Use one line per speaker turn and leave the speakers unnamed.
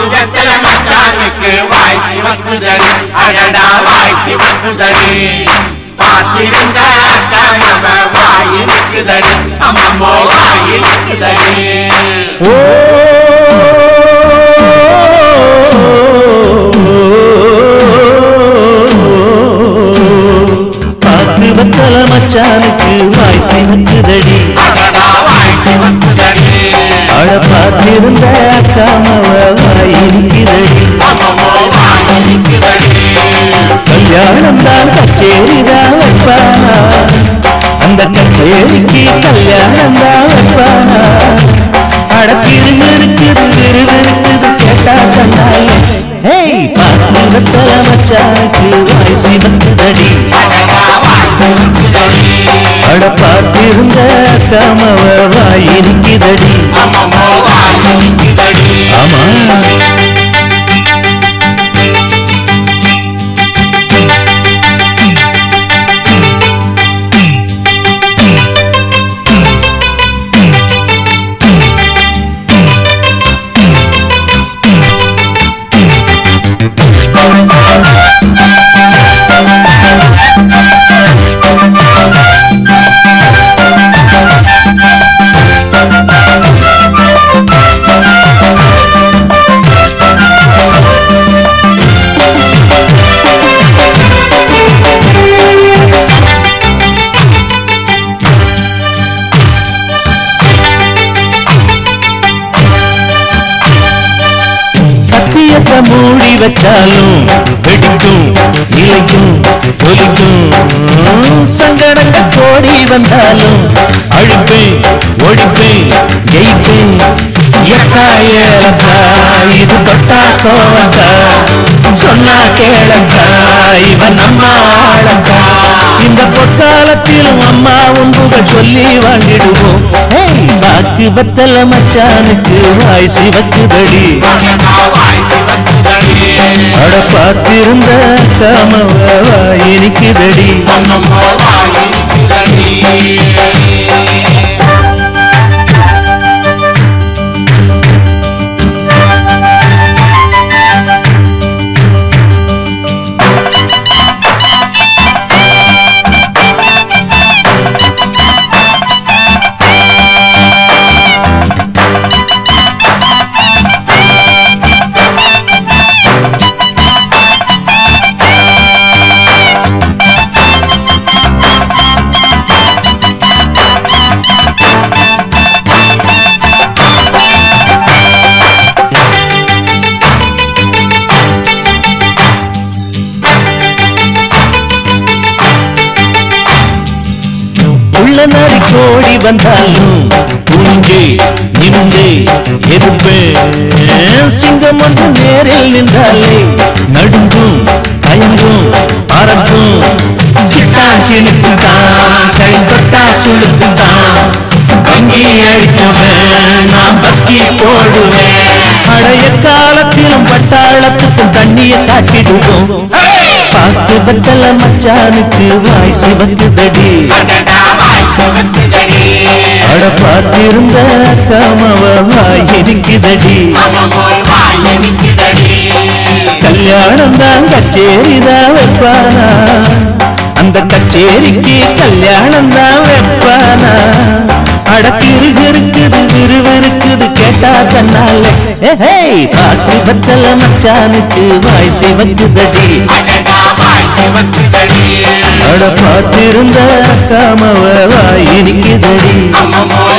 வெத்தல மச்சானுக்கு வாய் சிவக்குதடி அடடா வாய் சிவக்குதடி பார்த்திருந்த கனவ வாயிருக்குதடி அம்மம்மோ வாயிருக்குதடி
ஓ பாக்கு வத்தல மச்சானுக்கு வாய் சிவக்குதடி
அடடா வாய் சிவக்குதடி
அழ பார்த்திருந்த அக்காமவ வாயிருக்கிறடி
அம்மம்மோ வாயிருக்குதடி
கல்யாணம் தான் கச்சேரி தான் வைப்பானா அந்த கச்சேரிக்கு கல்யாணம் தான் வைப்பானா அடக்கிரு இருக்குது விறுவிறுக்குது கேட்டா கண்ணால ஹேய் பார்த்து வெத்தல மச்சானுக்கு வாய் சிவக்குதடி
அடடா வாய் சிவக்குதடி
அட பார்த்திருந்த காமவ வாயிருக்கிறடி
அம்மம்மோ வாயிருக்குதடி
ஆமா சத்தியத்தை மூடி வச்சாலும் வெடிக்கும் நிலைக்கும் ஒலிக்கும் சங்கடங்கள் கோடி வந்தாலும் அழிப்பேன் ஒழிப்பேன் ஜெயிப்பேன் எக்கா ஏலக்கா இது தொட்டா கோவக்கா சொன்னா கேளக்கா இவன் நம்ம ஆளக்கா இந்த பொற்காலத்திலும் அம்மா உன்புகள் சொல்லி வாழ்ந்திடுவோம் ஏய், வாக்கு வத்தல மச்சானுக்கு வாய் சிவக்குதடி
அடடா வாய் சிவக்குதடி
அட பார்த்திருந்த காமவ வாயினிக்குதடி
அம்மம்மோ வாயிருக்குதடி
உள்ள நாடி கோடி வந்தாலும் துணிஞ்சே நின்றே எதிர்ப்பேன் சிங்கம் ஒன்று நேரில் நின்றாலே நடுங்கும் தயங்கும் பறக்கும் சிட்டான் சினுக்கு தான் கை தொட்டா சுழுக்கு தான் வங்கி அழிச்சவன் நான் பஸ்கி போடுவேன் பழைய காலத்திலும் பட்டாளத்துக்கும் தண்ணிய காட்டிடுவோம் பாக்கு பத்தல மச்சானுக்கு வாய் சிவக்குதடி
அடடா வாய் சிவக்குதடி
அட பார்த்திருந்த காமவ வாய் இனிக்குதடி
அம்மம்மோ வாயிருக்குதடி
கல்யாணம் தான் கச்சேரி தான் வைப்பானா அந்த கச்சேரிக்கு கல்யாணம் தான் வைப்பானா அடக்கிரு இருக்குது விறுவிறுக்குது கேட்டா கண்ணால ஏய் பாக்கு பத்தல மச்சானுக்கு வாய் சிவக்குதடி
அடடா வாய் சிவக்குதடி
அட பார்த்திருந்த காமவ வாய் இனிக்குதடி
அம்மம்மோ